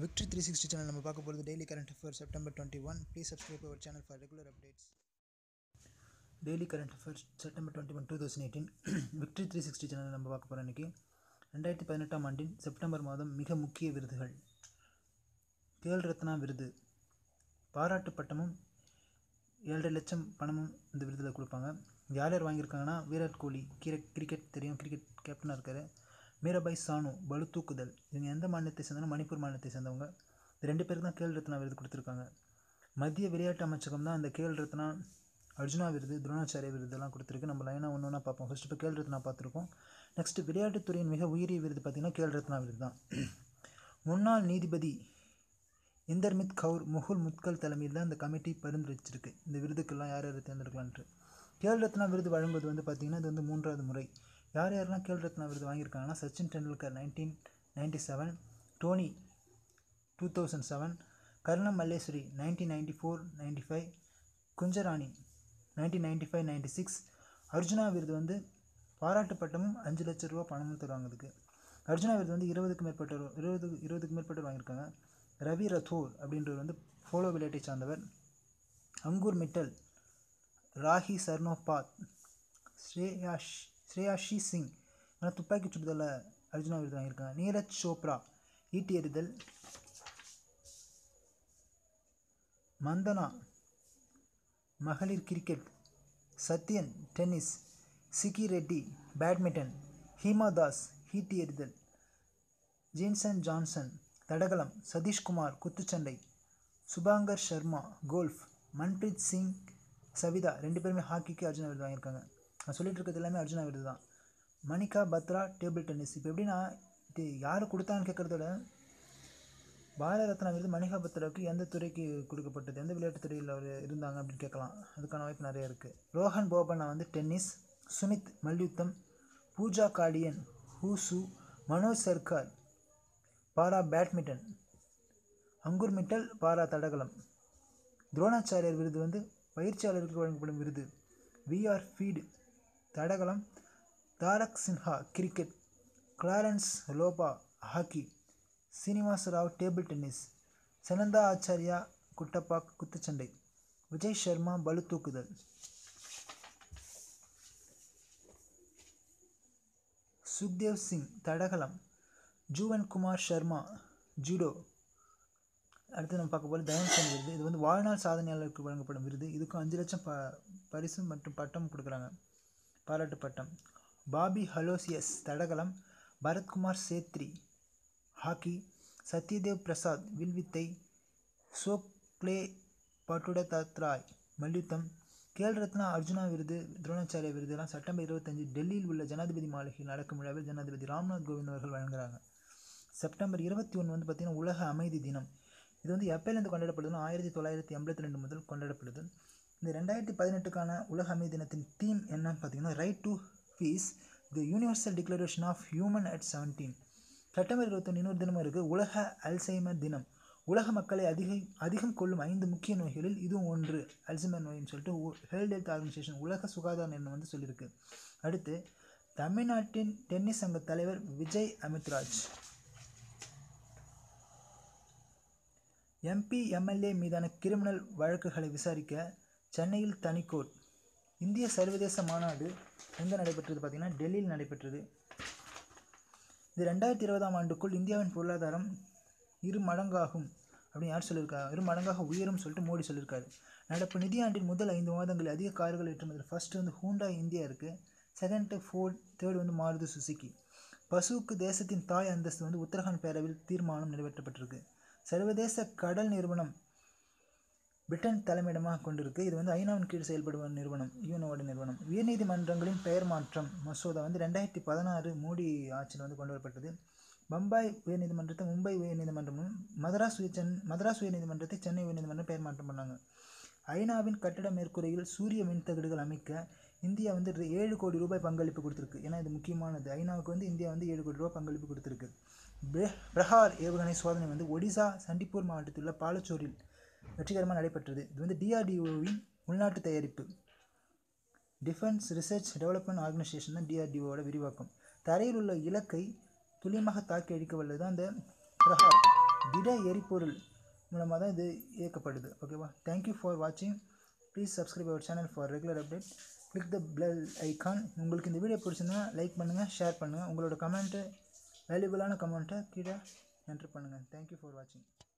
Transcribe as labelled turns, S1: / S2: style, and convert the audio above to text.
S1: victory three sixty channel நம்ம பார்க்க போகிறது daily current affair September twenty one please subscribe our channel for regular updates daily current affairs September twenty one two thousand eighteen victory three sixty channel நம்ம பார்க்க போகிறோம் இன்றைக்கி ரெண்டாயிரத்தி பதினெட்டாம் ஆண்டின் செப்டம்பர் மாதம் மிக முக்கிய விருதுகள் கேல் ரத்னா விருது பாராட்டு பட்டமும் ஏழரை லட்சம் பணமும் இந்த விருதில் கொடுப்பாங்க யார் யார் வாங்கியிருக்காங்கன்னா விராட் கோலி கிர கிரிக்கெட் தெரியும் கிரிக்கெட் கேப்டனாக இருக்கார் மீராபாய் சானு பளு தூக்குதல் இவங்க எந்த மாநிலத்தை சேர்ந்தவங்க மணிப்பூர் மாநிலத்தை சேர்ந்தவங்க இந்த ரெண்டு பேருக்கு தான் கேல் ரத்னா விருது கொடுத்துருக்காங்க மத்திய விளையாட்டு அமைச்சகம் தான் அந்த கேல் ரத்னா அர்ஜுனா விருது துரோணாச்சாரிய விருதெல்லாம் கொடுத்துருக்கு நம்ம லைனாக ஒன்று ஒன்றா பார்ப்போம் ஃபஸ்ட்டு இப்போ கேல் ரத்னா பார்த்துருக்கோம் நெக்ஸ்ட்டு விளையாட்டுத்துறையின் மிக உயரிய விருது பார்த்திங்கன்னா கேல் ரத்னா விருது தான் முன்னாள் நீதிபதி இந்தர்மித் கவுர் முகுல் முத்கல் தலைமையில் தான் இந்த கமிட்டி பரிந்துரைச்சிருக்கு இந்த விருதுக்கெல்லாம் யார் யார் தேர்ந்தெடுக்கலான்ட்டு கேல் ரத்னா விருது வழங்குவது வந்து பார்த்திங்கன்னா இது வந்து மூன்றாவது முறை யார் யாரெல்லாம் கேல் ரத்னா விருது வாங்கியிருக்காங்கன்னா Sachin Tendulkar nineteen ninety seven Dhoni two thousand seven Karnam Malleswari nineteen ninety four ninety five Kunjarani nineteen ninety five ninety six Arjuna விருது வந்து பாராட்டு பட்டமும் அஞ்சு லட்ச ரூபா பணமும் தருவாங்க அதுக்கு அர்ஜுனா விருது வந்து இருபதுக்கு மேற்பட்டவர் இருபது இருபதுக்கு மேற்பட்டவர் வாங்கியிருக்காங்க ரவி ரத்தோர் அப்படின்றவர் வந்து போலோ விளையாட்டை சார்ந்தவர் அங்கூர் மிட்டல் ராஹி சர்னோபாத் ஸ்ரேயாஷ் ஸ்ரேயாஷி சிங் ஆனால் துப்பாக்கி சுடுதலில் அர்ஜுனா விருது வாங்கியிருக்காங்க நீரஜ் சோப்ரா ஈட்டி எறிதல் மந்தனா மகளிர் கிரிக்கெட் சத்யன் டென்னிஸ் சிக்கி ரெட்டி பேட்மிண்டன் ஹீமா தாஸ் ஈட்டி எறிதல் ஜீன்சன் ஜான்சன் தடகளம் சதீஷ்குமார் குத்துச்சண்டை சுபாங்கர் சர்மா கோல்ஃப் மன்பிரீத் சிங் சவிதா ரெண்டு பேருமே ஹாக்கிக்கு அர்ஜுனா விருது வாங்கியிருக்காங்க நான் சொல்லிட்டு இருக்கிறது எல்லாமே அர்ஜுனா விருது தான் மணிகா பத்ரா டேபிள் டென்னிஸ் இப்போ எப்படின்னா இது யார் கொடுத்தான்னு கேட்குறதோட பாரத ரத்னா விருது மணிகா பத்ராவுக்கு எந்த துறைக்கு கொடுக்கப்பட்டது எந்த விளையாட்டுத் துறையில் அவர் இருந்தாங்க அப்படின்னு கேட்கலாம் அதுக்கான வாய்ப்பு நிறைய இருக்குது ரோஹன் போபண்ணா வந்து டென்னிஸ் சுமித் மல்யுத்தம் Pooja Kadian wushu Manoj Sarkar para badminton Ankur Mittal para தடகளம் துரோணாச்சாரியர் விருது வந்து பயிற்சியாளருக்கு வழங்கப்படும் விருது விஆர் ஃபீடு தடகளம் Tarak Sinha cricket Clarence Lobo hockey Srinivasa Rao table tennis Chenanda Achaiah குட்டப்பாக் குத்துச்சண்டை விஜய் சர்மா பளு தூக்குதல் சுக்தேவ் சிங் தடகளம் ஜூவன் குமார் சர்மா ஜூடோ அடுத்து நம்ம பார்க்க போகிற தயன்சன் விருது இது வந்து வாழ்நாள் சாதனையாளருக்கு வழங்கப்படும் விருது இதுக்கும் அஞ்சு லட்சம் ப பரிசு மற்றும் பட்டம் கொடுக்குறாங்க பாராட்டு பட்டம் பாபி ஹலோசியஸ் தடகளம் பரத்குமார் சேத்ரி ஹாக்கி சத்யதேவ் பிரசாத் வில்வித்தை சோக்லே பட்டுடதத்ராய் மல்யுத்தம் கேல் ரத்னா அர்ஜுனா விருது துரோணாச்சாரிய விருதுலாம் செப்டம்பர் இருபத்தஞ்சு டெல்லியில் உள்ள ஜனாதிபதி மாளிகையில் நடக்கும் விழாவில் ஜனாதிபதி ராம்நாத் கோவிந்த் அவர்கள் வழங்குறாங்க செப்டம்பர் இருபத்தி ஒன்று வந்து பார்த்திங்கன்னா உலக அமைதி தினம் இது வந்து எப்போலேருந்து கொண்டாடப்படுதுன்னா ஆயிரத்தி தொள்ளாயிரத்தி எண்பத்தி ரெண்டு முதல் கொண்டாடப்படுது இந்த ரெண்டாயிரத்தி பதினெட்டுக்கான உலக அமைதி தினத்தின் தீம் என்னன்னு பார்த்தீங்கன்னா right to peace the universal declaration of human at seventeen September இருபத்தொன்று இன்னொரு தினமும் இருக்குது உலக அல்சைமர் தினம் உலக மக்களை அதிக அதிகம் கொள்ளும் ஐந்து முக்கிய நோய்களில் இதுவும் ஒன்று அல்சைமர் நோயின்னு சொல்லிட்டு வேர்ல்டு ஹெல்த் ஆர்கனைசேஷன் உலக சுகாதார நிறுவனம் வந்து சொல்லியிருக்கு அடுத்து தமிழ்நாட்டின் டென்னிஸ் சங்க தலைவர் விஜய் அமித்ராஜ் எம்பி எம்எல்ஏ மீதான கிரிமினல் வழக்குகளை விசாரிக்க சென்னையில் தனிக்கோட் இந்திய சர்வதேச மாநாடு எங்கே நடைபெற்றது பார்த்திங்கன்னா டெல்லியில் நடைபெற்றது இது ரெண்டாயிரத்தி இருபதாம் ஆண்டுக்குள் இந்தியாவின் பொருளாதாரம் இரு மடங்காகும் அப்படின்னு யார் சொல்லியிருக்கா இரு மடங்காக உயரும் சொல்லிட்டு மோடி சொல்லியிருக்காரு நடப்பு நிதியாண்டின் முதல் ஐந்து மாதங்களில் அதிக கார்கள் ஏற்றுமதியில் ஃபஸ்ட்டு வந்து ஹூண்டா இந்தியா இருக்குது செகண்ட் ஃபோர்ட் தேர்ட் வந்து மாருதி சுசுக்கி பசுவுக்கு தேசத்தின் தாய் அந்தஸ்து வந்து உத்தரகாண்ட் பேரவையில் தீர்மானம் நிறைவேற்றப்பட்டிருக்கு சர்வதேச கடல் நிறுவனம் பிரிட்டன் தலைமையிடமாக கொண்டிருக்கு இது வந்து ஐநாவின் கீழ் செயல்படும் நிறுவனம் யூனோட நிறுவனம் உயர்நீதிமன்றங்களின் பெயர் மாற்றம் மசோதா வந்து ரெண்டாயிரத்தி பதினாறு மோடி ஆட்சியில் வந்து கொண்டு வரப்பட்டது பம்பாய் உயர்நீதிமன்றத்தை மும்பை உயர்நீதிமன்றமும் மதராஸ் உயர் சென் மதராஸ் உயர்நீதிமன்றத்தை சென்னை உயர்நீதிமன்றம் பெயர் மாற்றம் பண்ணாங்க ஐநாவின் கட்டட மேற்கூரையில் சூரிய மின்தகடுகள் அமைக்க இந்தியா வந்து ஏழு கோடி ரூபாய் பங்களிப்பு கொடுத்துருக்கு ஏன்னா இது முக்கியமானது ஐநாவுக்கு வந்து இந்தியா வந்து ஏழு கோடி ரூபாய் பங்களிப்பு கொடுத்துருக்கு பிரஹார் ஏவுகணை சோதனை வந்து ஒடிசா சண்டிப்பூர் மாவட்டத்தில் உள்ள பாலச்சோரில் வெற்றிகரமாக நடைபெற்றது இது வந்து டிஆர்டிஓவின் உள்நாட்டு தயாரிப்பு டிஃபென்ஸ் ரிசர்ச் டெவலப்மெண்ட் ஆர்கனைசேஷன் தான் டிஆர்டிஓவோட விரிவாக்கம் தரையில் உள்ள இலக்கை துல்லியமாக தாக்கி அழிக்க வல்லது அந்த பிரஹார் திட எரிபொருள் மூலமாக தான் இது இயக்கப்படுது ஓகேவா தேங்க்யூ ஃபார் வாட்சிங் please subscribe our channel for regular update click the bell icon உங்களுக்கு இந்த வீடியோ பிடிச்சிருந்தா லைக் பண்ணுங்கள் ஷேர் பண்ணுங்கள் உங்களோட கமெண்ட்டு வேல்யூபிளான கமெண்ட்டை கீழே என்ட்ரு பண்ணுங்கள் தேங்க்யூ ஃபார் வாட்சிங்